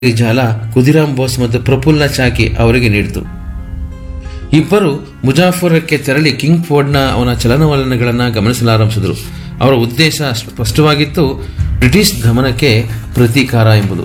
ಈ ಜಾಲ ಕುದಿರಾಮ್ ಬೋಸ್ ಮತ್ತು ಪ್ರಫುಲ್ಲ ಚಾಕಿ ಅವರಿಗೆ ನೀಡಿತು ಇಬ್ಬರು ಮುಜಾಫರಕ್ಕೆ ತೆರಳಿ ಕಿಂಗ್ ಫೋರ್ಡ್ನ ಅವನ ಚಲನವಲನಗಳನ್ನು ಗಮನಿಸಲಾರಂಭಿಸಿದರು ಅವರ ಉದ್ದೇಶ ಸ್ಪಷ್ಟವಾಗಿತ್ತು ಬ್ರಿಟಿಷ್ ದಮನಕ್ಕೆ ಪ್ರತೀಕಾರ ಎಂಬುದು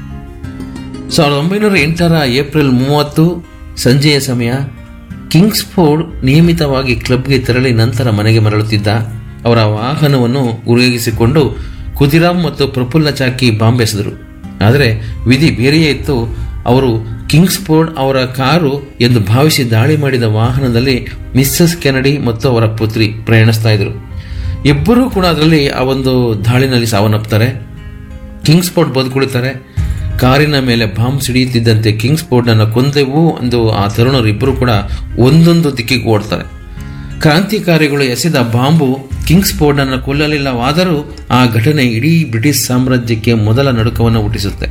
ಸಾವಿರದ ಒಂಬೈನೂರ ಎಂಟರ ಏಪ್ರಿಲ್ ಮೂವತ್ತು ಸಂಜೆಯ ಸಮಯ ಕಿಂಗ್ಸ್ಫೋರ್ಡ್ ನಿಯಮಿತವಾಗಿ ಕ್ಲಬ್ಗೆ ತೆರಳಿ ನಂತರ ಮನೆಗೆ ಮರಳುತ್ತಿದ್ದ ಅವರ ವಾಹನವನ್ನು ಉಪಯೋಗಿಸಿಕೊಂಡು ಕುದಿರಾಮ್ ಮತ್ತು ಪ್ರಫುಲ್ಲ ಚಾಕಿ ಬಾಂಬೆಸೆದರು ಆದರೆ ವಿಧಿ ಬೇರೆಯೇ ಇತ್ತು ಅವರು ಕಿಂಗ್ಸ್ಫೋರ್ಡ್ ಅವರ ಕಾರು ಎಂದು ಭಾವಿಸಿ ದಾಳಿ ಮಾಡಿದ ವಾಹನದಲ್ಲಿ ಮಿಸ್ಸಸ್ ಕೆನಡಿ ಮತ್ತು ಅವರ ಪುತ್ರಿ ಪ್ರಯಾಣಿಸ್ತಾ ಇದ್ರು ಇಬ್ಬರೂ ಕೂಡ ಅದರಲ್ಲಿ ಆ ಒಂದು ದಾಳಿನಲ್ಲಿ ಸಾವನ್ನಪ್ತಾರೆ ಕಿಂಗ್ಸ್ಫೋರ್ಡ್ ಬದುಕುಳಿತಾರೆ ಕಾರಿನ ಮೇಲೆ ಬಾಂಬ್ ಸಿಡಿಯುತ್ತಿದ್ದಂತೆ ಕಿಂಗ್ಸ್ಫೋರ್ಡ್ನನ್ನು ಕೊಂದೆವು ಎಂದು ಆ ತರುಣರು ಇಬ್ಬರು ಕೂಡ ಒಂದೊಂದು ದಿಕ್ಕಿಗೆ ಓಡ್ತಾರೆ ಕ್ರಾಂತಿಕಾರಿಗಳು ಎಸೆದ ಬಾಂಬು ಕಿಂಗ್ಸ್ಫೋರ್ಡ್ನನ್ನು ಕೊಲ್ಲಲಿಲ್ಲವಾದರೂ ಆ ಘಟನೆ ಇಡೀ ಬ್ರಿಟಿಷ್ ಸಾಮ್ರಾಜ್ಯಕ್ಕೆ ಮೊದಲ ನಡುಕವನ್ನು ಹುಟ್ಟಿಸುತ್ತೆ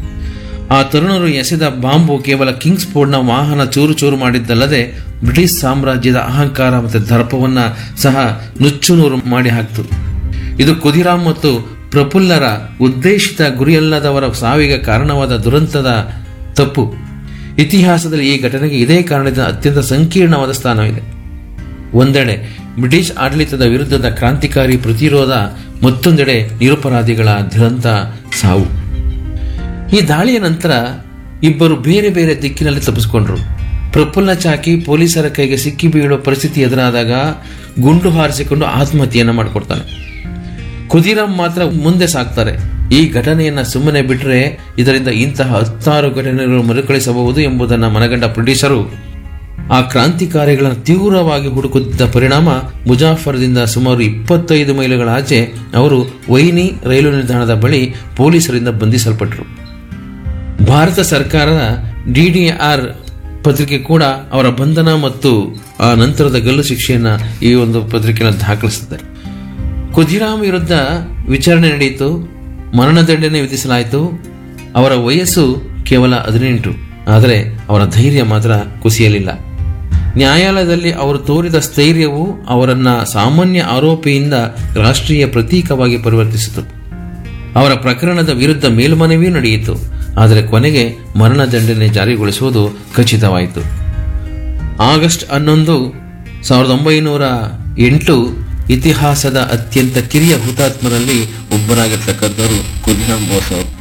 ಆ ತರುಣರು ಎಸೆದ ಬಾಂಬು ಕೇವಲ ಕಿಂಗ್ಸ್ಫೋರ್ಡ್ನ ವಾಹನ ಚೂರು ಚೂರು ಮಾಡಿದ್ದಲ್ಲದೆ ಬ್ರಿಟಿಷ್ ಸಾಮ್ರಾಜ್ಯದ ಅಹಂಕಾರ ಮತ್ತು ದರ್ಪವನ್ನ ಸಹ ನುಚ್ಚುನೂರು ಮಾಡಿ ಹಾಕ್ತು ಇದು ಕುದಿರಾಮ್ ಮತ್ತು ಪ್ರಫುಲ್ಲರ ಉದ್ದೇಶಿತ ಗುರಿಯಲ್ಲದವರ ಸಾವಿಗೆ ಕಾರಣವಾದ ದುರಂತದ ತಪ್ಪು ಇತಿಹಾಸದಲ್ಲಿ ಈ ಘಟನೆಗೆ ಇದೇ ಕಾರಣದಿಂದ ಅತ್ಯಂತ ಸಂಕೀರ್ಣವಾದ ಸ್ಥಾನವಿದೆ ಒಂದೆಡೆ ಬ್ರಿಟಿಷ್ ಆಡಳಿತದ ವಿರುದ್ಧದ ಕ್ರಾಂತಿಕಾರಿ ಪ್ರತಿರೋಧ ಮತ್ತೊಂದೆಡೆ ನಿರಪರಾಧಿಗಳ ದುರಂತ ಸಾವು ಈ ದಾಳಿಯ ನಂತರ ಇಬ್ಬರು ಬೇರೆ ಬೇರೆ ದಿಕ್ಕಿನಲ್ಲಿ ತಪ್ಪಿಸಿಕೊಂಡ್ರು ಪ್ರಫುಲ್ಲ ಚಾಕಿ ಪೊಲೀಸರ ಕೈಗೆ ಸಿಕ್ಕಿ ಬೀಳುವ ಪರಿಸ್ಥಿತಿ ಎದುರಾದಾಗ ಗುಂಡು ಹಾರಿಸಿಕೊಂಡು ಆತ್ಮಹತ್ಯೆಯನ್ನ ಮಾಡಿಕೊಡ್ತಾನೆ ಕುದಿರಾಮ್ ಮಾತ್ರ ಮುಂದೆ ಸಾಕ್ತಾರೆ ಈ ಘಟನೆಯನ್ನ ಸುಮ್ಮನೆ ಬಿಟ್ಟರೆ ಇದರಿಂದ ಇಂತಹ ಹತ್ತಾರು ಘಟನೆಗಳು ಮರುಕಳಿಸಬಹುದು ಎಂಬುದನ್ನು ಮನಗಂಡ ಪ್ರೊಡ್ಯೂಸರು ಆ ಕ್ರಾಂತಿಕಾರಿಗಳನ್ನು ತೀವ್ರವಾಗಿ ಹುಡುಕುತ್ತಿದ್ದ ಪರಿಣಾಮ ಮುಜಾಫರ್ದಿಂದ ಸುಮಾರು ಇಪ್ಪತ್ತೈದು ಮೈಲುಗಳ ಆಚೆ ಅವರು ವೈನಿ ರೈಲು ನಿಲ್ದಾಣದ ಬಳಿ ಪೊಲೀಸರಿಂದ ಬಂಧಿಸಲ್ಪಟ್ಟರು ಭಾರತ ಸರ್ಕಾರದ ಡಿಡಿಆರ್ ಪತ್ರಿಕೆ ಕೂಡ ಅವರ ಬಂಧನ ಮತ್ತು ಆ ನಂತರದ ಗಲ್ಲು ಶಿಕ್ಷೆಯನ್ನ ಈ ಒಂದು ಪತ್ರಿಕೆಯನ್ನು ದಾಖಲಿಸುತ್ತದೆ ಕುದಿರಾಮ್ ವಿರುದ್ಧ ವಿಚಾರಣೆ ನಡೆಯಿತು ಮರಣದಂಡನೆ ವಿಧಿಸಲಾಯಿತು ಅವರ ವಯಸ್ಸು ಕೇವಲ ಹದಿನೆಂಟು ಆದರೆ ಅವರ ಧೈರ್ಯ ಮಾತ್ರ ಕುಸಿಯಲಿಲ್ಲ ನ್ಯಾಯಾಲಯದಲ್ಲಿ ಅವರು ತೋರಿದ ಸ್ಥೈರ್ಯವು ಅವರನ್ನ ಸಾಮಾನ್ಯ ಆರೋಪಿಯಿಂದ ರಾಷ್ಟ್ರೀಯ ಪ್ರತೀಕವಾಗಿ ಪರಿವರ್ತಿಸಿತು ಅವರ ಪ್ರಕರಣದ ವಿರುದ್ಧ ಮೇಲ್ಮನವಿಯೂ ನಡೆಯಿತು ಆದರೆ ಕೊನೆಗೆ ಮರಣದಂಡನೆ ಜಾರಿಗೊಳಿಸುವುದು ಖಚಿತವಾಯಿತು ಆಗಸ್ಟ್ ಹನ್ನೊಂದು ಸಾವಿರದ ಒಂಬೈನೂರ ಎಂಟು ಇತಿಹಾಸದ ಅತ್ಯಂತ ಕಿರಿಯ ಹುತಾತ್ಮರಲ್ಲಿ ಒಬ್ಬರಾಗಿರ್ತಕ್ಕಂಥವರು ಕುದಿರಾಮ್ ಬೋಸ್ ಅವರು